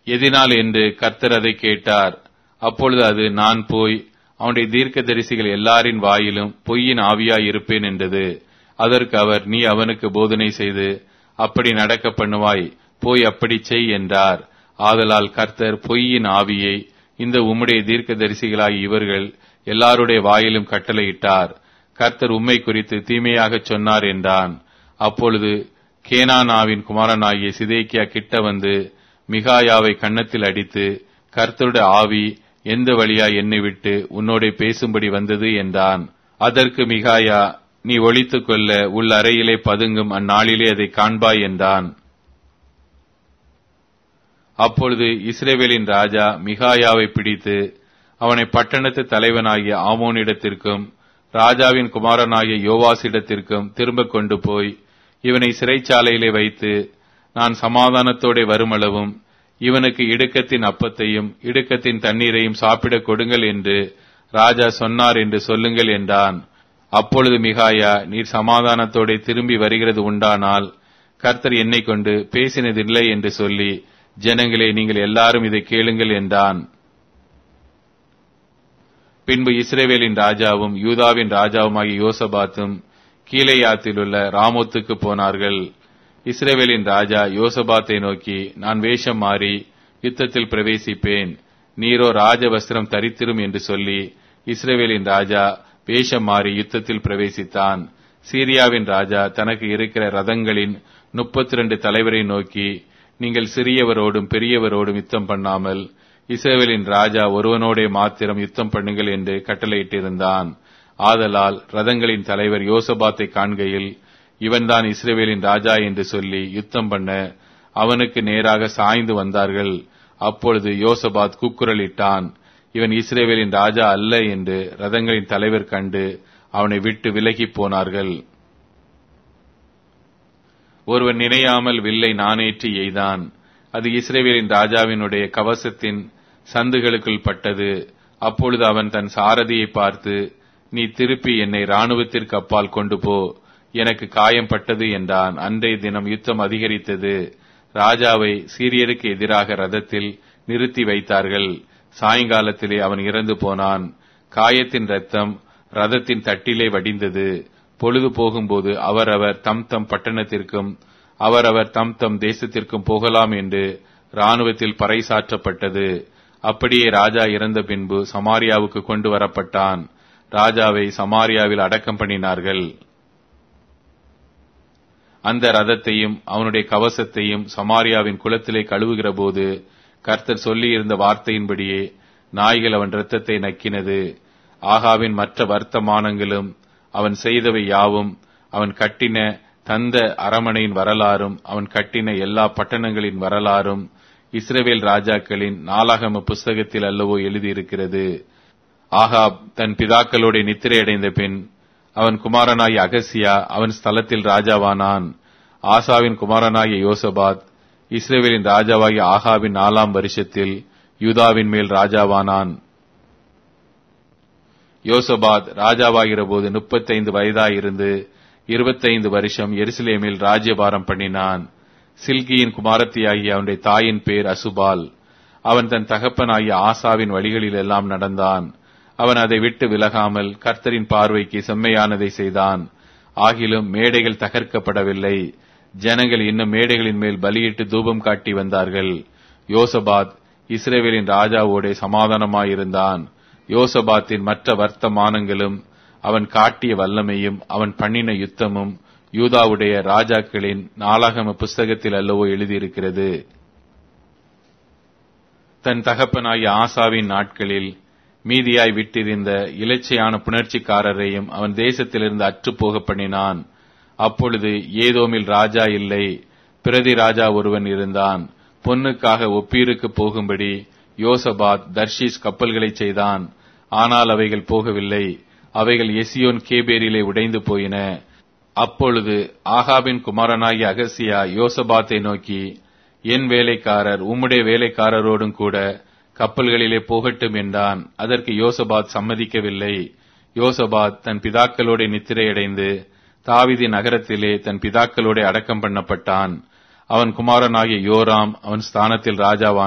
எதினால் என்று கர்த்தர் அதை கேட்டார் அப்பொழுது அது நான் போய் அவனுடைய தீர்க்கதரிசிகள் எல்லாரின் வாயிலும் பொய்யின் ஆவியாய் இருப்பேன் என்றது அதற்கு அவர் நீ அவனுக்கு போதனை செய்து அப்படி நடக்க பண்ணுவாய் போய் அப்படி செய் என்றார் ஆதலால் கர்த்தர் பொய்யின் ஆவியை இந்த உம்முடைய தீர்க்கதரிசிகளாய் இவர்கள் எல்லாருடைய வாயிலும் கட்டளையிட்டார் கர்த்தர் உம்மை குறித்து தீமையாகச் சொன்னார் என்றான் அப்பொழுது கேனானாவின் குமாரனாகிய சிதேக்கியா கிட்ட வந்து மிகாயாவை கன்னத்தில் அடித்து கர்த்தருடைய ஆவி எந்த வழியா என்னை விட்டு உன்னோட பேசும்படி வந்தது என்றான் அதற்கு மிகாயா நீ ஒழித்துக் கொள்ள உள் அறையிலே பதுங்கும் அந்நாளிலே அதை காண்பாய் என்றான் அப்பொழுது இஸ்ரேவேலின் ராஜா மிகாயாவை பிடித்து அவனை பட்டணத்து தலைவனாகிய ஆமோனிடத்திற்கும் ராஜாவின் குமாரனாகிய யோவாசிடத்திற்கும் திரும்ப கொண்டு போய் இவனை சிறைச்சாலையிலே வைத்து நான் சமாதானத்தோടെ வருமளவும் இவனுக்கு இடுக்கத்தின் அப்பத்தையும் இடுக்கத்தின் தண்ணீரையும் சாப்பிடக் கொடுங்கள் என்று ராஜா சொன்னார் என்று சொல்லுங்கள் என்றான் அப்பொழுது மிகாயா நீர் சமாதானத்தோടെ திரும்பி வருகிறது உண்டானால் கர்த்தர் என்னை கொண்டு பேசினதில்லை என்று சொல்லி ஜனங்களே நீங்கள் எல்லாரும் இதை கேளுங்கள் என்றான் பின்பு இஸ்ரேவேலின் ராஜாவும் யூதாவின் ராஜாவுமாகிய யோசபாத்தும் கீழையாத்திலுள்ள ராமோத்துக்கு போனார்கள் இஸ்ரேவேலின் ராஜா யோசபாத்தை நோக்கி நான் வேஷம் மாறி யுத்தத்தில் பிரவேசிப்பேன் நீரோ ராஜவஸ்திரம் தரித்திரும் என்று சொல்லி இஸ்ரேவேலின் ராஜா வேஷம் மாறி யுத்தத்தில் பிரவேசித்தான் சீரியாவின் ராஜா தனக்கு இருக்கிற ரதங்களின் முப்பத்தி ரெண்டு தலைவரை நோக்கி நீங்கள் சிறியவரோடும் பெரியவரோடும் யுத்தம் பண்ணாமல் இஸ்ரேவேலின் ராஜா ஒருவனோடே மாத்திரம் யுத்தம் பண்ணுங்கள் என்று கட்டளையிட்டிருந்தான் ஆதலால் ரதங்களின் தலைவர் யோசபாத்தை காண்கையில் இவன்தான் இஸ்ரேவேலின் ராஜா என்று சொல்லி யுத்தம் பண்ண அவனுக்கு நேராக சாய்ந்து வந்தார்கள் அப்பொழுது யோசபாத் கூக்குரலிட்டான் இவன் இஸ்ரேவேலின் ராஜா அல்ல என்று ரதங்களின் தலைவர் கண்டு அவனை விட்டு விலகிப் போனார்கள் ஒருவன் நினையாமல் வில்லை நானேற்றி எய்தான் அது இஸ்ரேவேலின் ராஜாவினுடைய கவசத்தின் சந்துகளுக்குள் பட்டது அப்பொழுது அவன் தன் சாரதியை பார்த்து நீ திருப்பி என்னை ராணுவத்திற்கு அப்பால் கொண்டு போ எனக்கு காயம் பட்டது என்றான் அன்றைய தினம் யுத்தம் அதிகரித்தது ராஜாவை சீரியருக்கு எதிராக ரதத்தில் நிறுத்தி வைத்தார்கள் சாயங்காலத்திலே அவன் இறந்து போனான் காயத்தின் ரத்தம் ரதத்தின் தட்டிலே வடிந்தது பொழுது போகும்போது அவரவர் தம் தம் பட்டணத்திற்கும் அவரவர் தம் தம் தேசத்திற்கும் போகலாம் என்று இராணுவத்தில் பறைசாற்றப்பட்டது அப்படியே ராஜா இறந்த பின்பு சமாரியாவுக்கு கொண்டு வரப்பட்டான் ராஜாவை சமாரியாவில் அடக்கம் பண்ணினார்கள் அந்த ரதத்தையும் அவனுடைய கவசத்தையும் சமாரியாவின் குளத்திலே கழுவுகிற போது கர்த்தர் சொல்லியிருந்த வார்த்தையின்படியே நாய்கள் அவன் இரத்தத்தை நக்கினது ஆகாவின் மற்ற வர்த்தமானங்களும் அவன் செய்தவை யாவும் அவன் கட்டின தந்த அரமனையின் வரலாறும் அவன் கட்டின எல்லா பட்டணங்களின் வரலாறும் இஸ்ரவேல் ராஜாக்களின் நாளாகம புஸ்தகத்தில் அல்லவோ எழுதியிருக்கிறது ஆகாப் தன் பிதாக்களோட நித்திரை அடைந்த பின் அவன் குமாரனாகிய அகசியா அவன் ஸ்தலத்தில் ராஜாவானான் ஆசாவின் குமாரனாகிய யோசபாத் இஸ்ரேவேலின் ராஜாவாகிய ஆகாவின் நாலாம் வருஷத்தில் யூதாவின் மேல் ராஜாவானான் யோசபாத் ராஜாவாகிற போது முப்பத்தைந்து வயதாயிருந்து இருபத்தைந்து வருஷம் எருசலேமில் ராஜ்யபாரம் பண்ணினான் சில்கியின் குமாரத்தியாகிய அவனுடைய தாயின் பேர் அசுபால் அவன் தன் தகப்பனாகிய ஆசாவின் வழிகளில் எல்லாம் நடந்தான் அவன் அதை விட்டு விலகாமல் கர்த்தரின் பார்வைக்கு செம்மையானதை செய்தான் ஆகிலும் மேடைகள் தகர்க்கப்படவில்லை ஜனங்கள் இன்னும் மேடைகளின் மேல் பலியிட்டு தூபம் காட்டி வந்தார்கள் யோசபாத் இஸ்ரேவேலின் ராஜாவோட சமாதானமாயிருந்தான் யோசபாத்தின் மற்ற வர்த்தமானங்களும் அவன் காட்டிய வல்லமையும் அவன் பண்ணின யுத்தமும் யூதாவுடைய ராஜாக்களின் நாளாகம புஸ்தகத்தில் அல்லவோ எழுதியிருக்கிறது தன் தகப்பனாகிய ஆசாவின் நாட்களில் மீதியாய் விட்டிருந்த இலச்சையான புணர்ச்சிக்காரரையும் அவன் தேசத்திலிருந்து அற்றுப்போக பண்ணினான் அப்பொழுது ஏதோமில் ராஜா இல்லை பிரதி ராஜா ஒருவன் இருந்தான் பொன்னுக்காக ஒப்பீருக்கு போகும்படி யோசபாத் தர்ஷீஸ் கப்பல்களை செய்தான் ஆனால் அவைகள் போகவில்லை அவைகள் எசியோன் கேபேரிலே உடைந்து போயின அப்பொழுது ஆகாபின் குமாரனாகிய அகசியா யோசபாத்தை நோக்கி என் வேலைக்காரர் உம்முடைய வேலைக்காரரோடும் கூட கப்பல்களிலே போகட்டும் என்றான் அதற்கு யோசபாத் சம்மதிக்கவில்லை யோசபாத் தன் பிதாக்களோட நித்திரையடைந்து தாவிதி நகரத்திலே தன் பிதாக்களோட அடக்கம் பண்ணப்பட்டான் அவன் குமாரனாகிய யோராம் அவன் ஸ்தானத்தில் ராஜாவான்